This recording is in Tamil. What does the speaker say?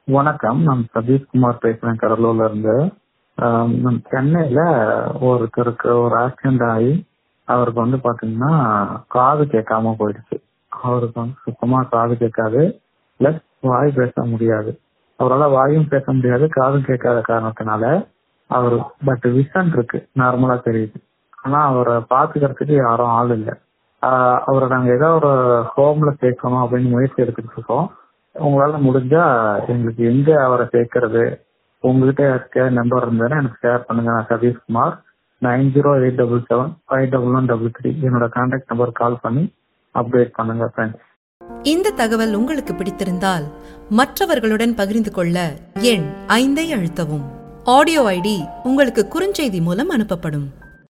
வணக்கம் நான் சதீஷ்குமார் பேசுறேன் கடலூர்ல இருந்து ஆஹ் நம்ம சென்னையில ஒருத்தருக்கு ஒரு ஆக்சிடென்ட் ஆகி அவருக்கு வந்து பாத்தீங்கன்னா காது கேட்காம போயிடுச்சு அவருக்கு வந்து சுத்தமா காது கேட்காது பிளஸ் வாய் பேச முடியாது அவரால் வாயும் பேச முடியாது காதும் கேட்காத காரணத்தினால அவர் பட் விஷன் இருக்கு நார்மலா தெரியுது ஆனா அவரை பாத்துக்கிறதுக்கு யாரும் ஆள் இல்லை ஆஹ் அவரை நாங்க ஏதோ ஒரு ஹோம்ல சேர்க்கணும் அப்படின்னு முயற்சி எடுத்துட்டு இருக்கோம் உங்களால முடிஞ்சா எங்களுக்கு எங்க அவரை சேர்க்கறது உங்ககிட்ட இருக்க நம்பர் இருந்ததுன்னா எனக்கு ஷேர் பண்ணுங்க நான் Satheeshkumar nine zero eight double seven five double one double three என்னோட கான்டாக்ட் நம்பர் கால் பண்ணி அப்டேட் பண்ணுங்க ஃப்ரெண்ட்ஸ் இந்த தகவல் உங்களுக்கு பிடித்திருந்தால் மற்றவர்களுடன் பகிர்ந்து கொள்ள எண் ஐந்தை அழுத்தவும் ஆடியோ ஐடி உங்களுக்கு குறுஞ்செய்தி மூலம் அனுப்பப்படும்